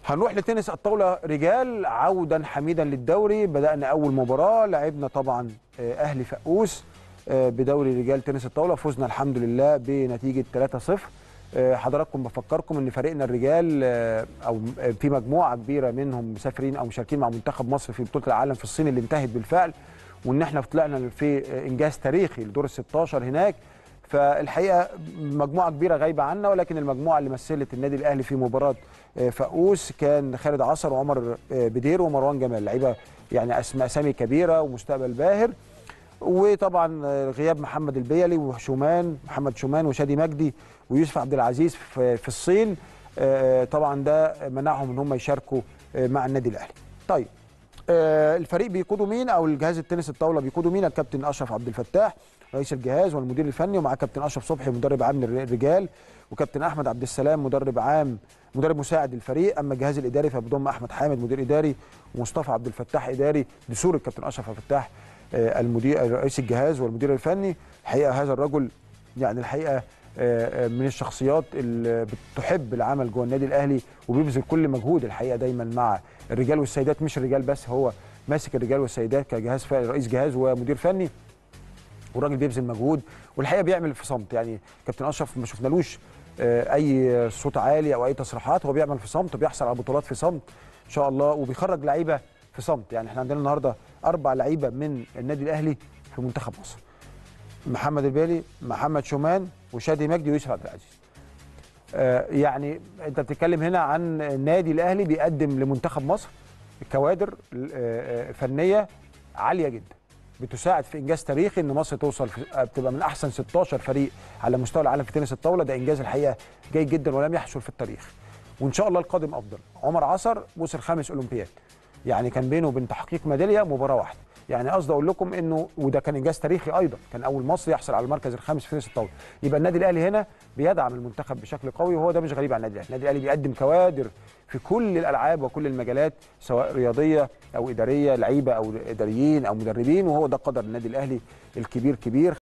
هنروح لتنس الطاوله رجال عودا حميدا للدوري بدانا اول مباراه لعبنا طبعا آه، اهلي فقوس آه، بدوري رجال تنس الطاوله فزنا الحمد لله بنتيجه 3-0 آه، حضراتكم بفكركم ان فريقنا الرجال آه، او آه، في مجموعه كبيره منهم مسافرين او مشاركين مع منتخب مصر في بطوله العالم في الصين اللي انتهت بالفعل وان احنا طلعنا في آه، انجاز تاريخي لدور ال 16 هناك فالحقيقه مجموعه كبيره غايبه عنا ولكن المجموعه اللي مثلت النادي الاهلي في مباراه آه، فقوس كان خالد عصر وعمر آه، بدير ومروان جمال لعيبه يعني اسماء اسامي كبيره ومستقبل باهر وطبعا آه، غياب محمد البيلي وشومان محمد شومان وشادي مجدي ويوسف عبد العزيز في في الصين آه، طبعا ده منعهم ان هم يشاركوا آه، مع النادي الاهلي. طيب آه، الفريق بيقوده مين او الجهاز التنس الطاوله بيقوده مين الكابتن اشرف عبد الفتاح رئيس الجهاز والمدير الفني ومعاه كابتن اشرف صبحي مدرب عام للرجال وكابتن احمد عبد السلام مدرب عام مدرب مساعد للفريق اما الجهاز الاداري فبيضم احمد حامد مدير اداري ومصطفى عبد الفتاح اداري دسور الكابتن اشرف عبد الفتاح آه، المدير رئيس الجهاز والمدير الفني الحقيقه هذا الرجل يعني الحقيقه آه، آه، من الشخصيات اللي بتحب العمل جوه النادي الاهلي وبيبذل كل مجهود الحقيقه دايما مع الرجال والسيدات مش الرجال بس هو ماسك الرجال والسيدات كجهاز فا- رئيس جهاز ومدير فني والراجل بيبذل مجهود والحقيقه بيعمل في صمت يعني كابتن اشرف ما شفنالوش آه، اي صوت عالي او اي تصريحات هو بيعمل في صمت وبيحصل على بطولات في صمت ان شاء الله وبيخرج لعيبه في صمت يعني احنا عندنا النهارده اربع لعيبه من النادي الاهلي في منتخب مصر محمد البيلي محمد شومان وشادي مجدي ويوسف عبد العزيز آه، يعني انت بتتكلم هنا عن النادي الاهلي بيقدم لمنتخب مصر كوادر آه، آه، فنيه عاليه جدا بتساعد في انجاز تاريخي ان مصر توصل في آه، بتبقى من احسن 16 فريق على مستوى العالم في تنس الطاوله ده انجاز الحقيقه جيد جدا ولم يحصل في التاريخ وان شاء الله القادم افضل عمر عصر وصل خامس اولمبياد يعني كان بينه وبين تحقيق ميداليه مباراه واحده يعني قصدي اقول لكم انه وده كان انجاز تاريخي ايضا كان اول مصري يحصل على المركز الخامس في تنس الطاوله يبقى النادي الاهلي هنا بيدعم المنتخب بشكل قوي وهو ده مش غريب عن النادي الاهلي النادي الاهلي بيقدم كوادر في كل الالعاب وكل المجالات سواء رياضيه او اداريه لعيبه او اداريين او مدربين وهو ده قدر النادي الاهلي الكبير كبير